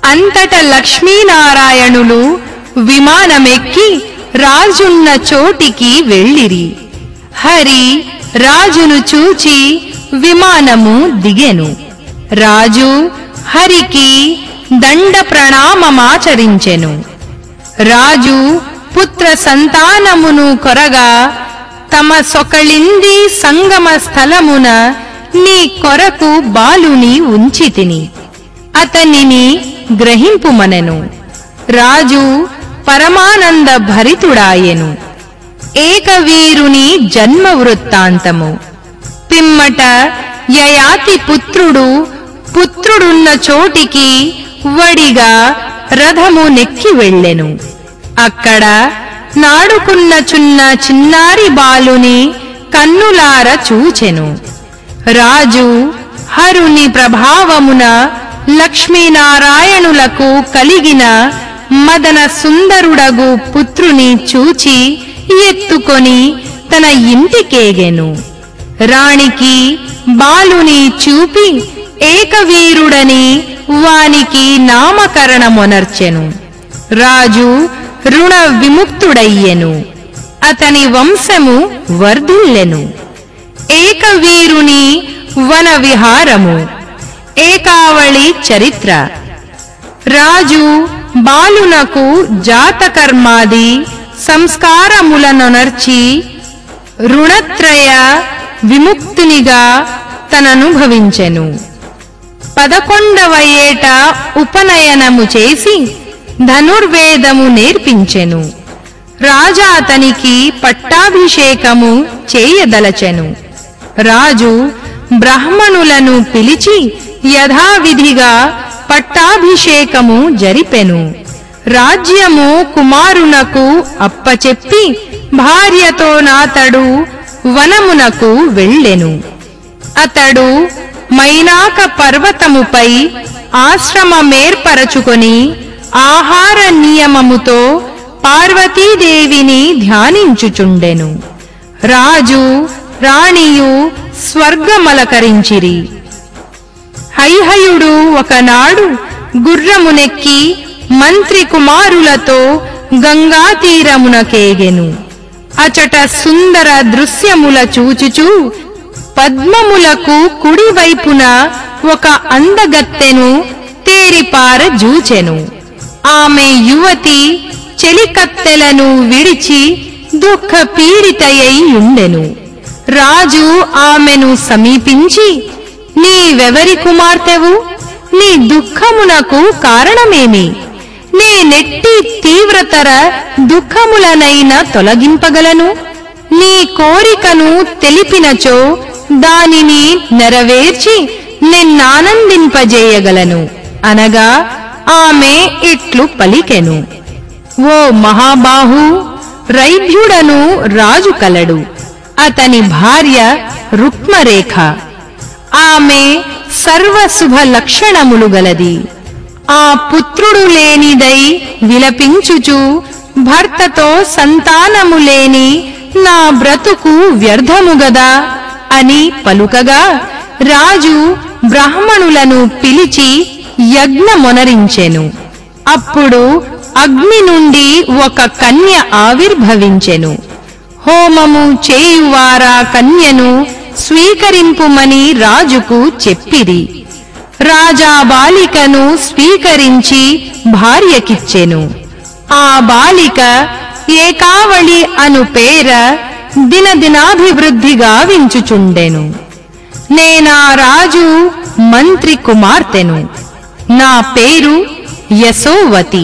అంతట లక్ష్మీనారాయణులు విమానమెక్కి రాజున్న చోటికి వెళ్ళిరి హరి రాజును చూచి విమానము దిగెను రాజు హరికి దండ ప్రణామమాచరించెను రాజు పుత్ర సంతానమును కొరగా తమ సొకళింది సంగమ స్థలమున నీ కొరకు బాలుని ఉంచితిని అతనిని గ్రహింపుమనెను రాజు పరమానంద భరితుడాయెను ఏకవీరుని జన్మ వృత్తాంతము పిమ్మట యయాతి పుత్రుడు పుత్రుడున్న చోటికి వడిగా రథము నెక్కి వెళ్ళెను అక్కడ నాడుకున్న చున్న చిన్నారి బాలుని కన్నులార చూచెను రాజు హరుని ప్రభావమున లక్ష్మీనారాయణులకు కలిగిన మదన సుందరుడగు పుత్రుని చూచి ఎత్తుకొని తన ఇంటికేగెను రాణికి బాలుని చూపి ఏకవీరుడని వానికి నామకరణమొనర్చెను రాజు రుణ విముక్తుడయ్యెను అతని వంశము వర్ధిల్లెను ఏకవీరుని వన విహారము ఏకావళి చరిత్ర రాజు బాలునకు జాతకర్మాది సంస్కారములనొనర్చి రుణత్రయ విముక్తునిగా తననుభవించెను పదకొండవ ఏట ఉపనయనము చేసి ధనుర్వేదము నేర్పించెను రాజా అతనికి పట్టాభిషేకము చేయదలచెను రాజు బ్రాహ్మణులను పిలిచి యథావిధిగా పట్టాభిషేకము జరిపెను రాజ్యము కుమారునకు అప్పచెప్పి భార్యతో నాతడు వనమునకు వెళ్ళెను అతడు మైనాక పర్వతముపై ఆశ్రమమేర్పరచుకొని ఆహార నియమముతో పార్వతీదేవిని ధ్యానించుచుండెను రాజు రాణియు స్వర్గమలకరించిరి హైహయుడు ఒకనాడు గుర్రమునెక్కి మంత్రి కుమారులతో గంగా తీరమునకేగెను అచట సుందర దృశ్యముల చూచుచూ పద్మములకు కుడివైపున ఒక అందగత్తెను తేరిపార జూచెను ఆమె యువతి చెలికత్తెలను విడిచి దుఃఖ పీడితయై ఉండెను రాజు ఆమెను సమీపించి నీవెవరి కుమార్తెవు నీ దుఃఖమునకు కారణమేమి నీ నెట్టి తీవ్రతర దుఃఖములనైన తొలగింపగలను నీ కోరికను తెలిపినచో దానిని నెరవేర్చి నిన్నానందింపజేయగలను అనగా ఆమె ఇట్లు పలికెను ఓ మహాబాహు రైభ్యుడను రాజు కలడు అతని భార్య రుక్మరేఖ ఆమె సర్వశుభ లక్షణములు గలది ఆ పుత్రుడు లేనిదై విలపించుచు భర్తతో సంతానము లేని నా బ్రతుకు వ్యర్థము గదా అని పలుకగా రాజు బ్రాహ్మణులను పిలిచి యజ్ఞమొనరించెను అప్పుడు అగ్ని నుండి ఒక కన్య ఆవిర్భవించెను హోమము చేయువారా కన్యను స్వీకరింపుమని రాజుకు చెప్పిరి రాజా బాలికను స్వీకరించి భార్యకిచ్చెను ఆ బాలిక ఏకావళి అను పేర దినదినాభివృద్ధి గావించుచుండెను నేనా రాజు మంత్రి కుమార్తెను నా పేరు యశోవతి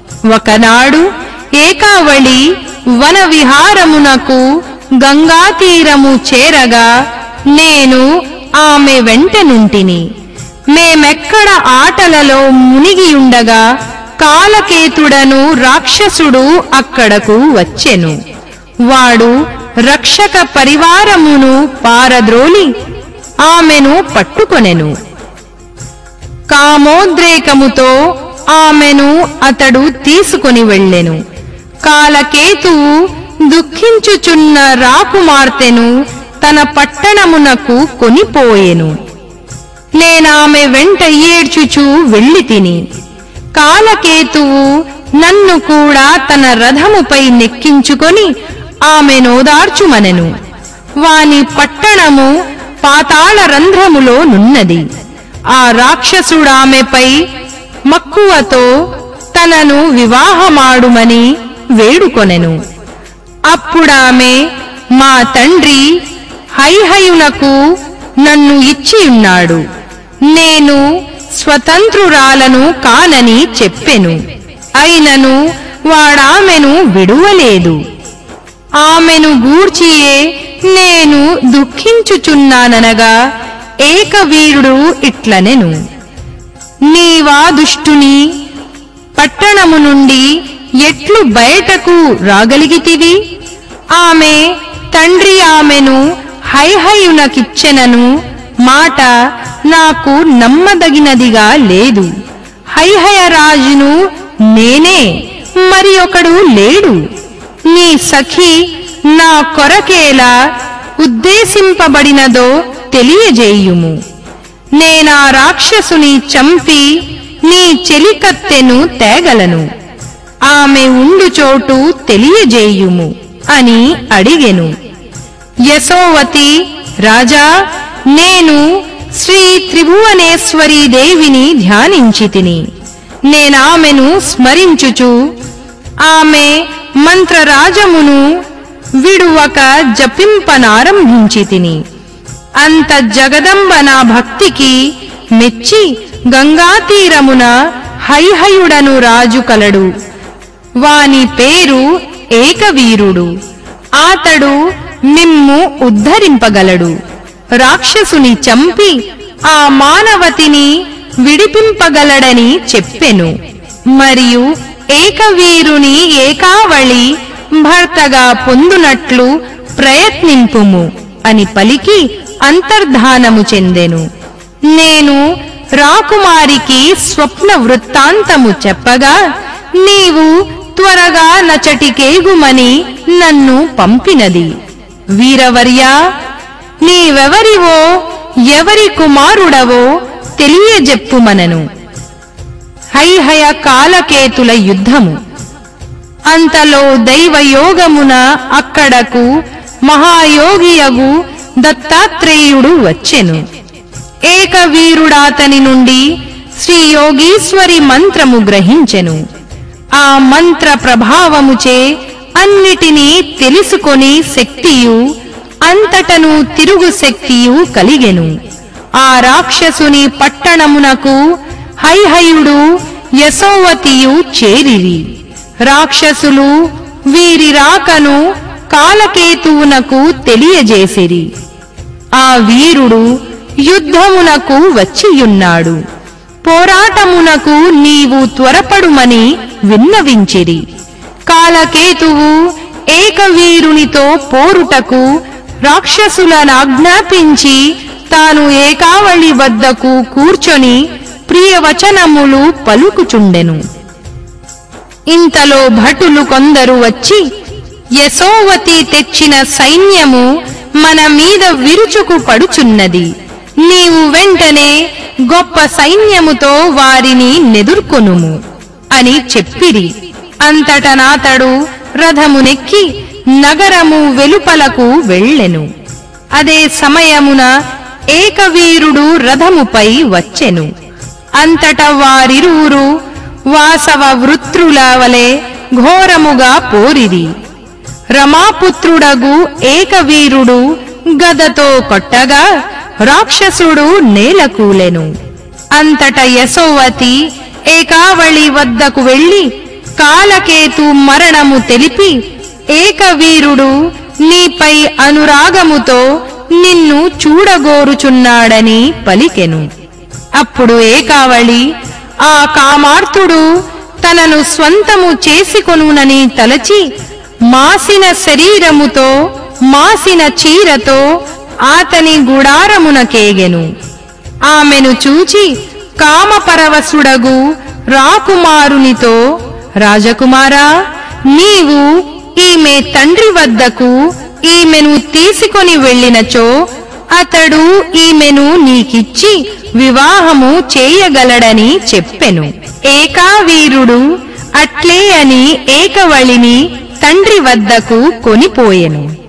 ఒకనాడు ఏకావళి వన విహారమునకు గంగాతీరము చేరగా నేను ఆమె వెంట నుంటిని మేమెక్కడ ఆటలలో మునిగియుండగా కాలకేతుడను రాక్షసుడు అక్కడకు వచ్చెను వాడు రక్షక పరివారమును పారద్రోలి ఆమెను పట్టుకొనెను కామోద్రేకముతో ఆమెను అతడు తీసుకొని వెళ్ళెను కాలకేతువు దుఃఖించుచున్న రాకుమార్తెను తన పట్టణమునకు కొనిపోయెను నేనామె వెంట ఏడ్చుచూ వెళ్ళి తిని కాలకేతువు నన్ను కూడా తన రథముపై నెక్కించుకొని ఆమెనోదార్చుమనెను వాని పట్టణము పాతాళ రంధ్రములో నున్నది ఆ రాక్షసుడామెపై మక్కువతో తనను వివాహమాడుమని వేడుకొనెను అప్పుడామె మా తండ్రి హైహయునకు నన్ను ఇచ్చియున్నాడు నేను స్వతంత్రురాలను కానని చెప్పెను అయినను వాడామెను విడువలేదు ఆమెను గూర్చియే నేను దుఃఖించుచున్నాననగా ఏకవీరుడు ఇట్లనెను నీవా దుష్టుని పట్టణము నుండి ఎట్లు బయటకు రాగలిగితివి ఆమె తండ్రి ఆమెను హైహయునకిచ్చెనను మాట నాకు నమ్మదగినదిగా లేదు హైహయ రాజును నేనే మరి ఒకడు లేడు నీ సఖి నా కొరకేలా ఉద్దేశింపబడినదో తెలియజేయుము నేనా రాక్షసుని చంపి నీ చెలికత్తెను తేగలను ఆమె ఉండు చోటు తెలియజేయుము అని అడిగెను యశోవతి రాజా నేను శ్రీ త్రిభువనేశ్వరీ దేవిని ధ్యానించి తిని నేనామెను స్మరించుచు ఆమె మంత్రరాజమును విడువక జపింపనారంభించి తిని అంత జగదంబ నా భక్తికి మెచ్చి గంగాతీరమున హైహయుడను రాజు కలడు వాని పేరు ఏకవీరుడు ఆతడు మిమ్ము ఉద్ధరింపగలడు రాక్షసుని చంపి ఆ మానవతిని విడిపింపగలడని చెప్పెను మరియు ఏకవీరుని ఏకావళి భర్తగా పొందునట్లు ప్రయత్నింపుము అని పలికి అంతర్ధానము చెందెను నేను రాకుమారికి స్వప్న వృత్తాంతము చెప్పగా నీవు త్వరగా నచటికేగుమని నన్ను పంపినది వీరవర్యా నీవెవరివో ఎవరి కుమారుడవో తెలియజెప్పుమనను హైహయ కాలకేతుల యుద్ధము అంతలో దైవయోగమున అక్కడకు మహాయోగియగు దత్తాత్రేయుడు వచ్చెను ఏకవీరుడాతని నుండి శ్రీ యోగీశ్వరి మంత్రము గ్రహించెను ఆ మంత్ర ప్రభావముచే అన్నిటినీ తెలుసుకొని శక్తియు అంతటను తిరుగు శక్తియు కలిగెను ఆ రాక్షసుని పట్టణమునకు హైహయుడు యశోవతియు చేరిరి రాక్షసులు వీరి రాకను కాలకేతువునకు తెలియజేసిరి ఆ వీరుడు యుద్ధమునకు వచ్చియున్నాడు పోరాటమునకు నీవు త్వరపడుమని విన్నవించిరి కాలకేతువు ఏకవీరునితో పోరుటకు రాక్షసులనాజ్ఞాపించి తాను ఏకావళి వద్దకు కూర్చొని ప్రియవచనములు పలుకుచుండెను ఇంతలో భటులు కొందరు వచ్చి యశోవతి తెచ్చిన సైన్యము మన మీద విరుచుకు పడుచున్నది నీవు వెంటనే గొప్ప సైన్యముతో వారిని నెదుర్కొనుము అని చెప్పిరి అంతటనాతడు రథమునెక్కి నగరము వెలుపలకు వెళ్ళెను అదే సమయమున ఏకవీరుడు రథముపై వచ్చెను అంతట వారిరువురు వాసవ వృత్రుల వలె ఘోరముగా పోరిరి రమాపుత్రుడగు ఏకవీరుడు గదతో కొట్టగా రాక్షసుడు నేలకూలెను అంతట యశోవతి ఏకావళి వద్దకు వెళ్లి కాలకేతు మరణము తెలిపి ఏకవీరుడు నీపై అనురాగముతో నిన్ను చూడగోరుచున్నాడని పలికెను అప్పుడు ఏకావళి ఆ కామార్తుడు తనను స్వంతము చేసుకొనునని తలచి మాసిన శరీరముతో మాసిన చీరతో ఆతని గుడారమునకేగెను ఆమెను చూచి కామపరవశుడగు రాకుమారునితో రాజకుమారా నీవు ఈమె తండ్రి వద్దకు ఈమెను తీసుకొని వెళ్ళినచో అతడు ఈమెను నీకిచ్చి వివాహము చేయగలడని చెప్పెను ఏకావీరుడు అట్లే అని ఏకవళిని తండ్రి వద్దకు కొనిపోయెను